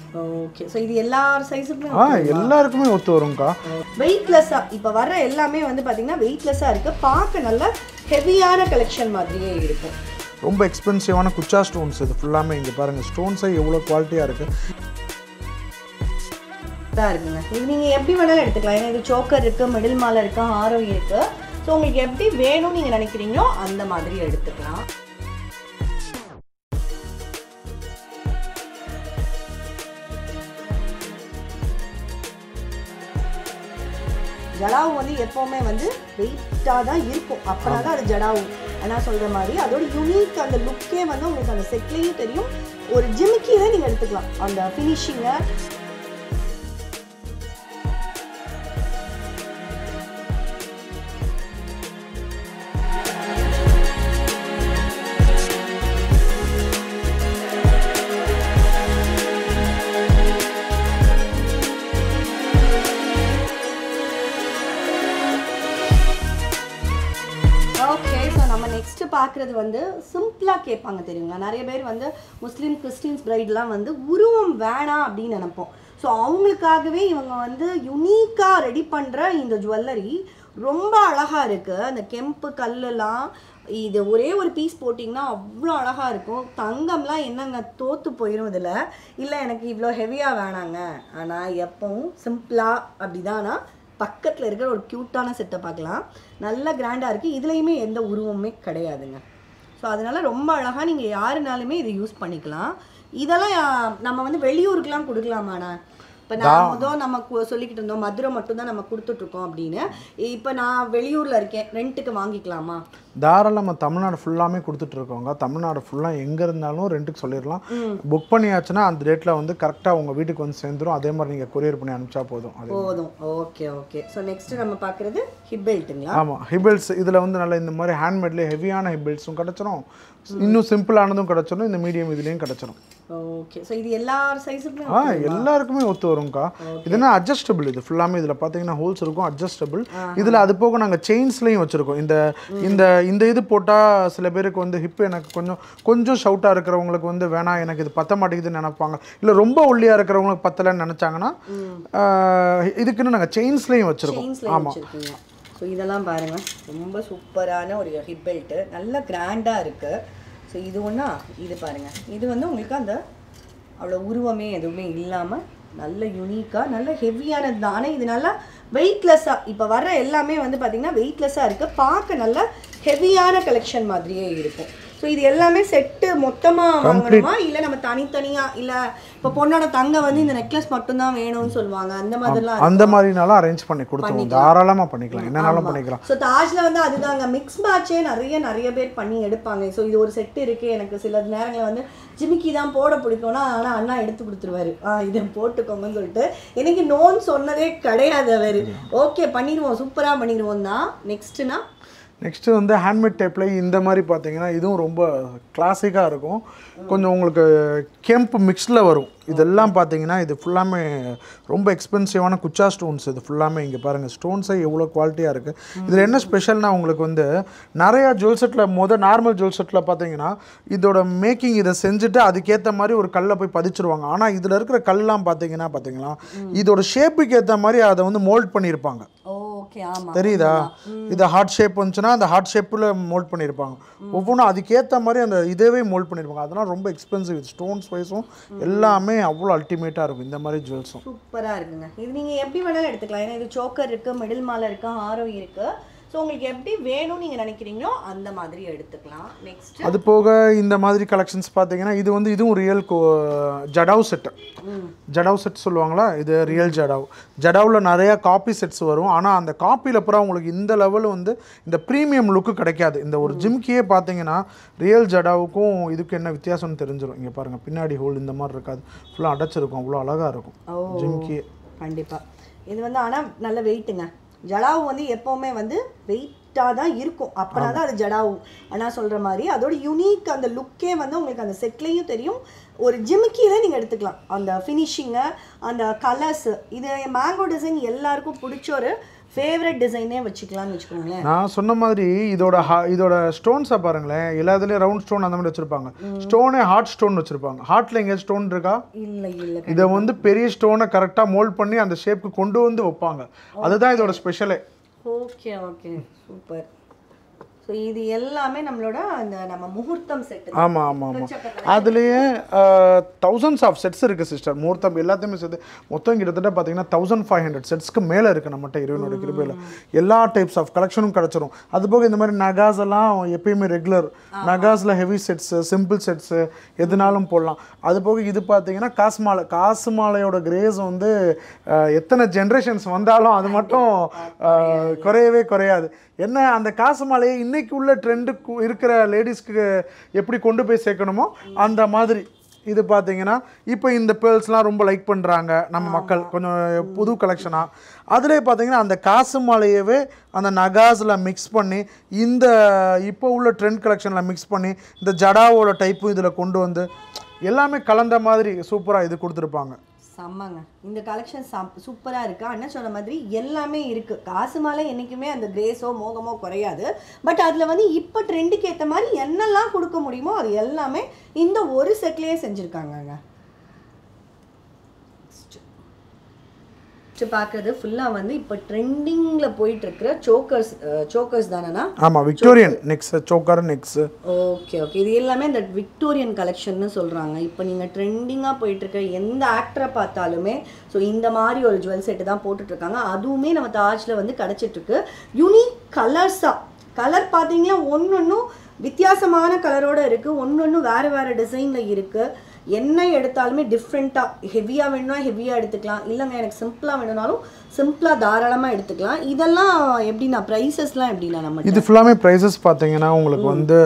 okay so இது எல்லா சைஸுக்குமே ஆ எல்லாருக்குமே ஒத்து வரும்க்கா வெயிட்லெஸ்ஸாக இப்போ வர்ற எல்லாமே வந்து பார்த்தீங்கன்னா வெயிட்லெஸ்ஸாக இருக்குது பார்க்க நல்ல ஹெவியான கலெக்ஷன் மாதிரியே இருக்கும் ரொம்ப எக்ஸ்பென்சிவான குச்சா ஸ்டோன்ஸ் இது ஃபுல்லாமே இங்கே பாருங்கள் ஸ்டோன்ஸே எவ்வளோ குவாலிட்டியாக இருக்குது தான் இருக்குங்க இது நீங்கள் எப்படி வேணாலும் எடுத்துக்கலாம் ஏன்னா இது சோக்கர் இருக்குது மிடில் மாலை இருக்கு ஆரோ இருக்குது ஸோ உங்களுக்கு எப்படி வேணும்னு நீங்கள் நினைக்கிறீங்களோ அந்த மாதிரி எடுத்துக்கலாம் ஜடாவு வந்து எப்போவுமே வந்து வெயிட்டாக தான் இருக்கும் அப்படின்னா தான் அது ஜடாவு ஆனால் சொல்கிற மாதிரி அதோட யூனிக் அந்த லுக்கே வந்து உங்களுக்கு அந்த செட்லேயும் தெரியும் ஒரு ஜிமிக்கியே நீங்கள் எடுத்துக்கலாம் அந்த ஃபினிஷிங்கை ஓகே ஸோ நம்ம நெக்ஸ்ட் பார்க்குறது வந்து சிம்பிளாக கேட்பாங்க தெரியுங்களா நிறைய பேர் வந்து முஸ்லீம் கிறிஸ்டின்ஸ் பிரைட்லாம் வந்து உருவம் வேணாம் அப்படின்னு நினைப்போம் ஸோ அவங்களுக்காகவே இவங்க வந்து யுனீக்காக ரெடி பண்ணுற இந்த ஜுவல்லரி ரொம்ப அழகாக இருக்குது அந்த கெம்பு கல்லெல்லாம் இது ஒரே ஒரு பீஸ் போட்டிங்கன்னா அவ்வளோ அழகாக இருக்கும் தங்கம்லாம் என்னங்க தோற்று போயிடும் இதில் இல்லை எனக்கு இவ்வளோ ஹெவியாக வேணாங்க ஆனால் எப்பவும் சிம்பிளாக அப்படிதானா பக்கத்தில் இருக்கிற ஒரு க்யூட்டான செட்டை பார்க்கலாம் நல்ல கிராண்டாக இருக்குது இதுலேயுமே எந்த உருவமுமே கிடையாதுங்க ஸோ அதனால ரொம்ப அழகாக நீங்கள் யாருனாலுமே இதை யூஸ் பண்ணிக்கலாம் இதெல்லாம் யா- நம்ம வந்து வெளியூருக்குலாம் கொடுக்கலாமாண்ணா இப்போ நான் முதல் நம்ம கு- சொல்லிக்கிட்டு இருந்தோம் மதுரை மட்டும் தான் நம்ம கொடுத்துட்ருக்கோம் அப்படின்னு இப்போ நான் வெளியூரில் இருக்கேன் ரெண்ட்டுக்கு வாங்கிக்கலாமா தாராளமாக தமிழ்நாடு ஃபுல்லாமே கொடுத்துட்ருக்கோங்க தமிழ்நாடு ஃபுல்லாக எங்கே இருந்தாலும் ரெண்ட்டுக்கு சொல்லிடலாம் புக் பண்ணியாச்சுன்னா அந்த டேட்டில் வந்து கரெக்டாக உங்கள் வீட்டுக்கு வந்து சேர்ந்துரும் அதே மாதிரி நீங்கள் கொரியர் பண்ணி அனுப்பிச்சா போதும் அது போதும் ஓகே ஓகே ஸோ நெக்ஸ்ட் நம்ம பார்க்குறது ஹிப்பெல்ட்டுங்களா ஆமாம் ஹிபிள்ஸ் இதில் வந்து நல்ல இந்த மாதிரி ஹேண்ட்மேட்லேயே ஹெவியான ஹிபிள்ஸும் கிடச்சிரும் இன்னும் சிம்பிளானதும் கிடச்சிரும் இந்த மீடியம் இதுலேயும் கிடச்சிரும் ஓகே ஸோ இது எல்லா சைஸுக்குமே ஆ எல்லாருக்குமே ஒத்து வரும்க்கா இதுனா அட்ஜஸ்டபிள் இது ஃபுல்லாமே இதில் பார்த்தீங்கன்னா ஹோல்ஸ் இருக்கும் அட்ஜஸ்டபிள் இதில் அது போக நாங்கள் செயின்ஸ்லையும் வச்சுருக்கோம் இந்த இந்த இந்த இது போட்டால் சில பேருக்கு வந்து ஹிப் எனக்கு கொஞ்சம் கொஞ்சம் ஷவுட்டாக இருக்கிறவங்களுக்கு வந்து வேணாம் எனக்கு இது பத்த மாட்டேங்குதுன்னு நினைப்பாங்க இல்லை ரொம்ப ஒல்லியாக இருக்கிறவங்களுக்கு பத்தலைன்னு நினச்சாங்கன்னா இதுக்குன்னு நாங்கள் செயின்ஸ்லையும் வச்சுருக்கோம் செயின்ஸ்ல வச்சிருக்கீங்க ஸோ இதெல்லாம் பாருங்க ரொம்ப சூப்பரான ஒரு ஹிப் பெல்ட் நல்ல கிராண்டாக இருக்கு ஸோ இது ஒன்றா இது பாருங்க இது வந்து உங்களுக்கு அந்த அவ்வளோ உருவமே எதுவுமே இல்லாமல் நல்ல யூனிக்காக நல்ல ஹெவியானது தான் ஆனால் இது நல்லா வெயிட்லெஸ்ஸாக இப்போ வர்ற எல்லாமே வந்து பார்த்தீங்கன்னா வெயிட்லெஸ்ஸாக இருக்குது பார்க்க நல்ல ஹெவியான கலெக்ஷன் மாதிரியே இருக்கும் ஸோ இது எல்லாமே செட்டு மொத்தமாக வாங்கணுமா இல்லை நம்ம தனித்தனியாக இல்லை இப்போ பொண்ணோட தங்க வந்து இந்த நெக்லஸ் மட்டும்தான் வேணும்னு சொல்லுவாங்க அந்த மாதிரிலாம் அந்த மாதிரினாலும் அரேஞ்ச் பண்ணி கொடுத்துருவோம் தாராளமாக பண்ணிக்கலாம் என்னனாலும் பண்ணிக்கலாம் ஸோ தாஜ்ல வந்து அதுதாங்க மிக்ஸ் மேட்சே நிறைய நிறைய பேர் பண்ணி எடுப்பாங்க ஸோ இது ஒரு செட் இருக்கு எனக்கு சில நேரங்களில் வந்து ஜிமிக்கி தான் போட பிடிக்கும்னா ஆனால் அண்ணா எடுத்து கொடுத்துருவாரு ஆ இதை போட்டுக்கோங்கன்னு சொல்லிட்டு எனக்கு நோன் சொன்னதே கிடையாது அவர் ஓகே பண்ணிடுவோம் சூப்பராக பண்ணிடுவோம் தான் நெக்ஸ்ட்னா நெக்ஸ்ட்டு வந்து ஹேண்ட்மேட் டைப்பில் இந்த மாதிரி பார்த்தீங்கன்னா இதுவும் ரொம்ப கிளாசிக்காக இருக்கும் கொஞ்சம் உங்களுக்கு கெம்ப் மிக்ஸில் வரும் இதெல்லாம் பார்த்தீங்கன்னா இது ஃபுல்லாமே ரொம்ப எக்ஸ்பென்சிவான குச்சா ஸ்டோன்ஸ் இது ஃபுல்லாமே இங்கே பாருங்கள் ஸ்டோன்ஸே எவ்வளோ குவாலிட்டியாக இருக்குது இதில் என்ன ஸ்பெஷல்னா உங்களுக்கு வந்து நிறையா ஜுவல் செட்டில் மொதல் நார்மல் ஜுவல் செட்டில் பார்த்தீங்கன்னா இதோட மேக்கிங் இதை செஞ்சுட்டு அதுக்கேற்ற மாதிரி ஒரு கல்லை போய் பதிச்சிருவாங்க ஆனால் இதில் இருக்கிற கல்லாம் பார்த்தீங்கன்னா பார்த்தீங்களா இதோட ஷேப்புக்கு ஏற்ற மாதிரி அதை வந்து மோல்ட் பண்ணியிருப்பாங்க ஓகே ஆமாம் தெரியுதா இது ஹார்ட் ஷேப் வந்துச்சுன்னா அந்த ஹார்ட் ஷேப்பில் மோல்ட் பண்ணியிருப்பாங்க ஒவ்வொன்றும் அதுக்கேற்ற மாதிரி அந்த இதேவே மோல்ட் பண்ணியிருப்பாங்க அதெல்லாம் ரொம்ப எக்ஸ்பென்சிவ் ஸ்டோன்ஸ் வைஸும் எல்லாமே அவ்வளோ அல்டிமேட்டாக இருக்கும் இந்த மாதிரி ஜுவல்ஸும் சூப்பராக இருக்குங்க இது நீங்கள் எப்படி வேணாலும் எடுத்துக்கலாம் ஏன்னா இது சோக்கர் இருக்குது மிடில் மாலை இருக்கு ஆரோ இருக்குது ஸோ உங்களுக்கு எப்படி வேணும்னு நீங்கள் நினைக்கிறீங்களோ அந்த மாதிரி எடுத்துக்கலாம் நெக்ஸ்ட் அது போக இந்த மாதிரி கலெக்ஷன்ஸ் பார்த்தீங்கன்னா இது வந்து இதுவும் real jadau set jadau set சொல்லுவாங்களா இது ரியல் ஜடாவ் ஜடாவில் நிறையா காப்பி செட்ஸ் வரும் ஆனால் அந்த காப்பியில் பூரா உங்களுக்கு இந்த லெவல் வந்து இந்த ப்ரீமியம் லுக்கு கிடைக்காது இந்த ஒரு ஜிம்கியே பார்த்தீங்கன்னா ரியல் ஜடாவுக்கும் இதுக்கு என்ன வித்தியாசம்னு தெரிஞ்சிடும் இங்கே பாருங்கள் பின்னாடி ஹோல் இந்த மாதிரி இருக்காது ஃபுல்லாக அடைச்சிருக்கும் அவ்வளோ அழகாக இருக்கும் ஜிம்கியே கண்டிப்பாக இது வந்து ஆனால் நல்ல வெயிட்டுங்க ஜடாவு வந்து எப்போவுமே வந்து வெயிட்டாக தான் இருக்கும் அப்படின்னா தான் அது ஜடாவு ஆனால் சொல்கிற மாதிரி அதோட யூனிக் அந்த லுக்கே வந்து உங்களுக்கு அந்த செட்லேயும் தெரியும் ஒரு ஜிமிக்கியில நீங்கள் எடுத்துக்கலாம் அந்த ஃபினிஷிங்கை அந்த கலர்ஸ் இது மேங்கோ டிசைன் எல்லாருக்கும் பிடிச்ச ஒரு ஃபேவரட் டிசைனே வச்சுக்கலாம்னு வச்சுக்கோங்களேன் நான் சொன்ன மாதிரி இதோட ha- இதோட ஸ்டோன்ஸை பாருங்களேன் எல்லாத்துலேயும் ரவுண்ட் ஸ்டோன் அந்த மாதிரி வச்சிருப்பாங்க ஸ்டோனே ஹார்ட் ஸ்டோன் வச்சிருப்பாங்க ஹார்ட்ல எங்கேயாச்சும் ஸ்டோன் இருக்கா இல்லை இல்லை இதை வந்து பெரிய ஸ்டோனை கரெக்டாக மோல்ட் பண்ணி அந்த ஷேப்புக்கு கொண்டு வந்து வைப்பாங்க அதுதான் இதோட ஸ்பெஷலே ஓகே ஓகே சூப்பர் ஸோ இது எல்லாமே நம்மளோட அந்த நம்ம முகூர்த்தம் செட் ஆமாம் ஆமாம் ஆமாம் அதுலேயே தௌசண்ட்ஸ் ஆஃப் செட்ஸ் இருக்குது சிஸ்டர் முகூர்த்தம் எல்லாத்தையுமே சேர்த்து மொத்தம் கிட்டத்தட்ட பார்த்தீங்கன்னா தௌசண்ட் ஃபைவ் ஹண்ட்ரட் செட்ஸ்க்கு மேலே இருக்குது நம்மகிட்ட இறைவனோட கிருபையில் எல்லா டைப்ஸ் ஆஃப் கலெக்ஷனும் கிடச்சிரும் அது போக இந்த மாதிரி நகாஸ் எல்லாம் எப்பயுமே ரெகுலர் நகாஸில் ஹெவி செட்ஸு சிம்பிள் செட்ஸு எதுனாலும் போடலாம் அது போக இது பார்த்தீங்கன்னா காசு மாலை காசு மாலையோட கிரேஸ் வந்து அஹ், எத்தனை ஜென்ரேஷன்ஸ் வந்தாலும் அது மட்டும் அஹ், குறையவே குறையாது என்ன அந்த காசு மாலையை இன்னைக்கு உள்ள ட்ரெண்டுக்கு இருக்கிற லேடிஸ்க்கு எப்படி கொண்டு போய் சேர்க்கணுமோ அந்த மாதிரி இது பார்த்தீங்கன்னா இப்போ இந்த பேர்ல்ஸ்லாம் ரொம்ப லைக் பண்ணுறாங்க நம்ம மக்கள் கொஞ்சம் புது கலெக்ஷனாக அதிலே பார்த்தீங்கன்னா அந்த காசு மாலையவே அந்த நகாஸில் மிக்ஸ் பண்ணி இந்த இப்போ உள்ள ட்ரெண்ட் கலெக்ஷனில் மிக்ஸ் பண்ணி இந்த ஜடாவோட டைப்பும் இதில் கொண்டு வந்து எல்லாமே கலந்த மாதிரி சூப்பராக இது கொடுத்துருப்பாங்க செம்மங்க இந்த கலெக்ஷன் சூப்பராக இருக்கு அண்ணன் சொன்ன மாதிரி எல்லாமே இருக்கு காசு மாலை என்றைக்குமே அந்த கிரேஸோ மோகமோ குறையாது பட் அதில் வந்து இப்போ ட்ரெண்டுக்கு ஏற்ற மாதிரி என்னெல்லாம் கொடுக்க முடியுமோ அது எல்லாமே இந்த ஒரு செட்லேயே செஞ்சுருக்காங்கங்க பார்க்குறது ஃபுல்லாக வந்து இப்போ ட்ரெண்டிங்கில் போயிட்டு இருக்கிற சோக்கர்ஸ் சோக்கர்ஸ் தானேண்ணா ஆமாம் Victorian necks choker necks okay okay இது எல்லாமே இந்த விக்டோரியன் கலெக்ஷன்னு சொல்கிறாங்க இப்போ நீங்கள் ட்ரெண்டிங்காக போயிட்டுருக்க எந்த ஆக்டரை பார்த்தாலுமே ஸோ இந்த மாதிரி ஒரு ஜுவல் செட்டு தான் போட்டுட்ருக்காங்க அதுவுமே நம்ம தாஜில் வந்து கிடச்சிட்ருக்கு யூனிக் கலர்ஸாக கலர் பார்த்தீங்கன்னா ஒன்று ஒன்றும் வித்தியாசமான கலரோட இருக்குது ஒன்று ஒன்று வேறு வேறு டிசைனில் இருக்குது என்ன எடுத்தாலுமே டிஃப்ரெண்ட்டாக ஹெவியாக வேணும்னா ஹெவியாக எடுத்துக்கலாம் இல்லைங்க எனக்கு சிம்பிளாக வேணும்னாலும் சிம்பிளாக தாராளமாக எடுத்துக்கலாம் இதெல்லாம் எப்படின்னா ப்ரைஸஸ்லாம் எப்படின்னா நம்ம இது ஃபுல்லாமே ப்ரைஸஸ் பார்த்தீங்கன்னா உங்களுக்கு வந்து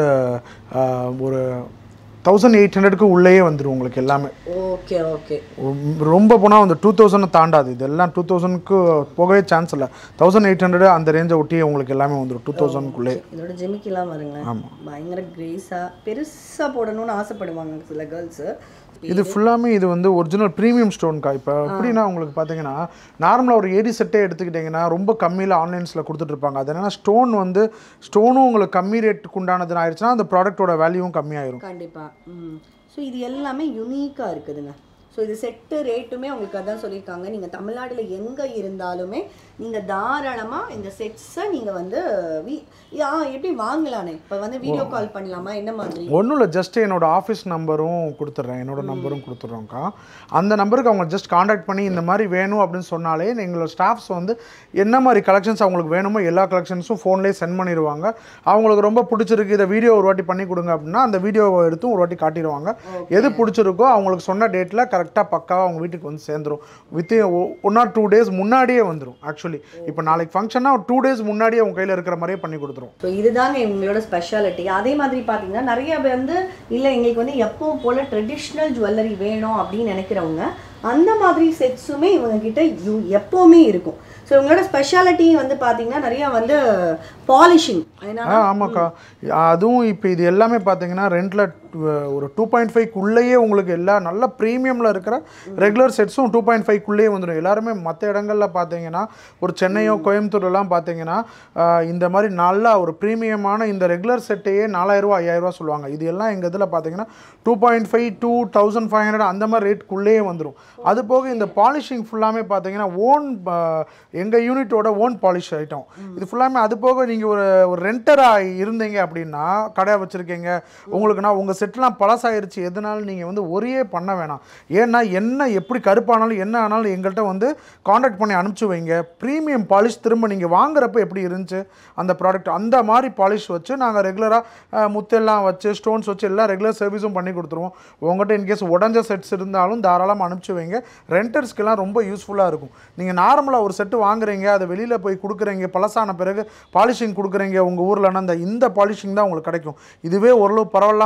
ஆஹ், ஒரு தௌசண்ட் எயிட் ஹண்ட்ரடுக்கு உள்ளேயே வந்துடும் உங்களுக்கு எல்லாமே ஓகே ஓகே ரொம்ப- ரொம்ப போனால் வந்து டூ தௌசண்ட் தாண்டாது இதெல்லாம் டூ தௌசண்ட்க்கு போகவே சான்ஸ் இல்லை தௌசண்ட் எயிட் ஹண்ட்ரட் அந்த ரேஞ்சை ஒட்டியே உங்களுக்கு எல்லாமே வந்துடும் டூ தௌசண்ட்குள்ளே இதோட ஜிமிக்கெல்லாம் வருங்களேன் பயங்கர கிரேஸாக பெருசாக போடணும்னு ஆசைப்படுவாங்க சில கேர்ள்ஸு இது ஃபுல்லாமே இது வந்து ஒரிஜினல் ப்ரீமியம் ஸ்டோன்க்கா இப்போ எப்படின்னா உங்களுக்கு பார்த்தீங்கன்னா நார்மலாக ஒரு ஏடி செட்டே எடுத்துக்கிட்டிங்கன்னா ரொம்ப கம்மியில் ஆன்லைன்ஸில் கொடுத்துட்ருப்பாங்க அது என்னன்னா ஸ்டோன் வந்து ஸ்டோனும் உங்களுக்கு கம்மி ரேட்டுக்கு உண்டானதுன்னு ஆயிடுச்சுன்னா அந்த ப்ராடக்ட்டோட வேல்யூவும் கம்மியாயிரும் கண்டிப்பாக ம் ஸோ இது எல்லாமே யுனிக்காக இருக்குதுங்க ஸோ இது செட்டு ரேட்டுமே உங்களுக்கு அதான் சொல்லியிருக்காங்க நீங்கள் தமிழ்நாட்டில் எங்கே இருந்தாலுமே நீங்கள் தாராளமாக இந்த செட்ஸை நீங்கள் வந்து வீ ஆ எப்படி வாங்கலானே இப்போ வந்து வீடியோ கால் பண்ணலாமா என்ன மாதிரி ஒன்றும் இல்லை ஜஸ்ட் என்னோட ஆஃபீஸ் நம்பரும் கொடுத்துட்றேன் என்னோட நம்பரும் கொடுத்துட்றோங்க்கா அந்த நம்பருக்கு அவங்க ஜஸ்ட் காண்டாக்ட் பண்ணி இந்த மாதிரி வேணும் அப்படின்னு சொன்னாலே எங்களோட ஸ்டாஃப்ஸ் வந்து என்ன மாதிரி கலெக்ஷன்ஸ் அவங்களுக்கு வேணுமோ எல்லா கலெக்ஷன்ஸும் ஃபோன்லேயே சென்ட் பண்ணிடுவாங்க அவங்களுக்கு ரொம்ப பிடிச்சிருக்கு இதை வீடியோ ஒரு வாட்டி பண்ணி கொடுங்க அப்படின்னா அந்த வீடியோவை எடுத்து ஒரு வாட்டி காட்டிடுவாங்க எது பிடிச்சிருக்கோ அவங்களுக்கு சொன்ன டேட்டில் கரெக்டாக பக்காவாக அவங்க வீட்டுக்கு வந்து சேர்ந்துரும் with one or two days முன்னாடியே வந்துடும் ஆக்சுவலி இப்போ நாளைக்கு ஃபங்க்ஷன்னா ஒரு டூ டேஸ் முன்னாடியே உங்க கையில் இருக்கிற மாதிரியே பண்ணி கொடுத்துரும் ஸோ இதுதாங்க இவங்களோட ஸ்பெஷாலிட்டி அதே மாதிரி பார்த்தீங்கன்னா நிறைய பேர் வந்து இல்லை எங்களுக்கு வந்து எப்பவும் போல் ட்ரெடிஷ்னல் ஜுவல்லரி வேணும் அப்படின்னு நினைக்கிறவங்க அந்த மாதிரி செட்ஸுமே இவங்க கிட்ட யூ எப்போவுமே இருக்கும் ஸோ இவங்களோட ஸ்பெஷாலிட்டி வந்து பார்த்தீங்கன்னா நிறையா வந்து பாலிஷிங் ஏன்னா ஆ ஆமாக்கா அதுவும் இப்போ இது எல்லாமே பார்த்தீங்கன்னா ரெண்டில் ஒரு டூ பாயிண்ட் ஃபைவ்க்குள்ளேயே உங்களுக்கு எல்லா நல்ல ப்ரீமியமில் இருக்கிற ரெகுலர் செட்ஸும் டூ பாயிண்ட் ஃபைவ்க்குள்ளேயே வந்துடும் எல்லாருமே மற்ற இடங்களில் பார்த்தீங்கன்னா ஒரு சென்னையோ கோயம்புத்தூர்லாம் பார்த்தீங்கன்னா ஆ, இந்த மாதிரி நல்லா ஒரு ப்ரீமியமான இந்த ரெகுலர் செட்டையே நாலாயிரரூவா ஐயாயிரரூவா சொல்லுவாங்க இது எல்லாம் எங்கள் இதில் பார்த்தீங்கன்னா two point five two thousand five hundred அந்த மாதிரி ரேட்குள்ளேயே வந்துடும் அது போக இந்த பாலிஷிங் ஃபுல்லாமே பார்த்தீங்கன்னா ஓன் எங்கள் யூனிட்டோட ஓன் பாலிஷ் ஐட்டம் இது ஃபுல்லாமே அது போக நீங்கள் ஒரு ஒரு ரெண்டராக இருந்தீங்க அப்படின்னா கடை வச்சுருக்கீங்க உங்களுக்குன்னா உங்கள் செட்லாம் பழசாயிருச்சு எதுனாலும் நீங்கள் வந்து ஒரே பண்ண வேணாம் ஏன்னா என்ன எப்படி கருப்பானாலும் என்ன ஆனாலும் எங்கள்கிட்ட வந்து காண்டாக்ட் பண்ணி அனுப்பிச்சு வைங்க ப்ரீமியம் பாலிஷ் திரும்ப நீங்கள் வாங்குறப்ப எப்படி இருந்துச்சு அந்த ப்ராடக்ட் அந்த மாதிரி பாலிஷ் வச்சு நாங்கள் ரெகுலராக முத்தெல்லாம் வச்சு ஸ்டோன்ஸ் வச்சு எல்லாம் ரெகுலர் சர்வீஸும் பண்ணி கொடுத்துருவோம் உங்கள்கிட்ட இன்கேஸ் உடஞ்ச செட்ஸ் இருந்தாலும் தாராளமாக அனுப்பிச்சு வைங்க ரெண்டர்ஸ்க்கெல்லாம் ரொம்ப யூஸ்ஃபுல்லாக இருக்கும் நீங்கள் நார்மலாக ஒரு செட்டு வாங்குறீங்க அதை வெளியில் போய் கொடுக்குறீங்க பழசான பிறகு பாலிஷிங் கொடுக்குறீங்க உங்கள் ஊரில் அந்த இந்த பாலிஷிங் தான் உங்களுக்கு கிடைக்கும் இதுவே ஓரளவு பரவாயில்லாமல் நான் பண்ணி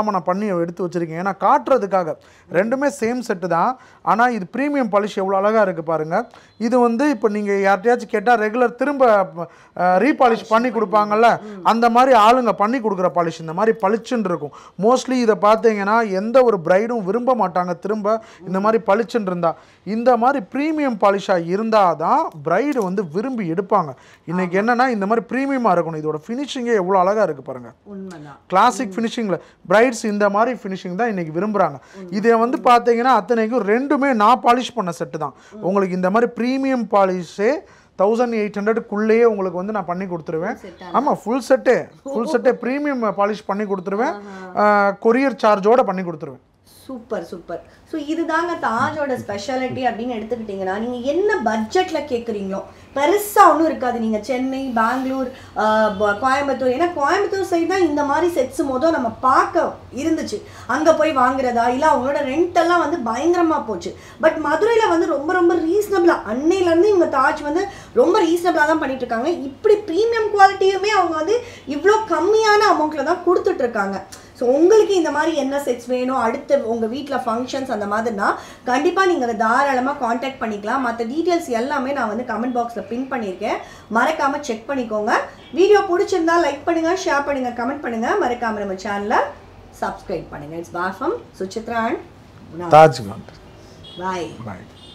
பண்ணி எடுத்து வச்சுருக்கேன் ஏன்னா காட்டுறதுக்காக ரெண்டுமே சேம் செட்டு தான் ஆனால் இது ப்ரீமியம் பாலிஷ் எவ்வளோ அழகாக இருக்குது பாருங்கள் இது வந்து இப்போ நீங்கள் யார்கிட்டயாச்சும் கேட்டால் ரெகுலர் திரும்ப ரீபாலிஷ் பண்ணி கொடுப்பாங்கல்ல அந்த மாதிரி ஆளுங்க பண்ணி கொடுக்குற பாலிஷ் இந்த மாதிரி பளிச்சுன்னு இருக்கும் மோஸ்ட்லி இதை பார்த்தீங்கன்னா எந்த ஒரு பிரைடும் விரும்ப மாட்டாங்க திரும்ப இந்த மாதிரி பளிச்சுன்னு இருந்தா இந்த மாதிரி ப்ரீமியம் பாலிஷாக இருந்தால் தான் பிரைடு வந்து விரும்பி எடுப்பாங்க இன்னைக்கு என்னன்னா இந்த மாதிரி ப்ரீமியமாக இருக்கணும் இதோட ஃபினிஷிங்கே எவ்வளோ அழகாக இருக்குது பாருங்கள் உண்மைதான் கிளாசிக் ஃபினிஷிங்கில் பிரைட்ஸ் இந்த மாதிரி ஃபினிஷிங் தான் இன்னைக்கு விரும்புகிறாங்க இதை வந்து பார்த்தீங்கன்னா அத்தனைக்கும் ரெண்டுமே நான் பாலிஷ் பண்ண செட்டு தான் உங்களுக்கு இந்த மாதிரி ப்ரீமியம் பாலிஷே தௌசண்ட் எயிட் ஹண்ட்ரடுக்குள்ளேயே உங்களுக்கு வந்து நான் பண்ணி கொடுத்துருவேன் ஆமாம் ஃபுல் செட்டே ஃபுல் செட்டே ப்ரீமியம் பாலிஷ் பண்ணி கொடுத்துருவேன் கொரியர் சார்ஜோட பண்ணி கொடுத்துருவேன் சூப்பர் சூப்பர் ஸோ இதுதாங்க தாஜோட ஸ்பெஷாலிட்டி அப்படின்னு எடுத்துக்கிட்டிங்கன்னா நீங்கள் என்ன பட்ஜெட்டில் கேட்குறீங்களோ பெருசாக ஒன்றும் இருக்காது நீங்கள் சென்னை பெங்களூர் ஆஹ், ப- கோயம்புத்தூர் ஏன்னா கோயம்புத்தூர் சைடு தான் இந்த மாதிரி செட்ஸ் மொதல் நம்ம பார்க்க இருந்துச்சு அங்கே போய் வாங்குறதா இல்லை அவங்களோட ரெண்ட் எல்லாம் வந்து பயங்கரமாக போச்சு பட் மதுரையில் வந்து ரொம்ப ரொம்ப ரீசனபிளாக அன்னையிலேருந்து இவங்க தாஜ் வந்து ரொம்ப ரீசனபிளாக தான் பண்ணிட்டு இருக்காங்க இப்படி ப்ரீமியம் குவாலிட்டியுமே அவங்க வந்து இவ்வளோ கம்மியான அமௌண்ட்டில் தான் கொடுத்துட்ருக்காங்க ஸோ உங்களுக்கு இந்த மாதிரி என்ன செட்ஸ் வேணும் அடுத்து உங்கள் வீட்டில் ஃபங்க்ஷன்ஸ் அந்த மாதிரினா கண்டிப்பாக நீங்கள் தாராளமாக காண்டாக்ட் பண்ணிக்கலாம் மற்ற டீட்டெயில்ஸ் எல்லாமே நான் வந்து கமெண்ட் பாக்ஸில் பின் பண்ணியிருக்கேன் மறக்காமல் செக் பண்ணிக்கோங்க வீடியோ பிடிச்சிருந்தா லைக் பண்ணுங்கள் ஷேர் பண்ணுங்கள் கமெண்ட் பண்ணுங்கள் மறக்காமல் நம்ம சேனலை சப்ஸ்கிரைப் பண்ணுங்கள் இட்ஸ் பாஃபம் Suchitra and Taj bye bye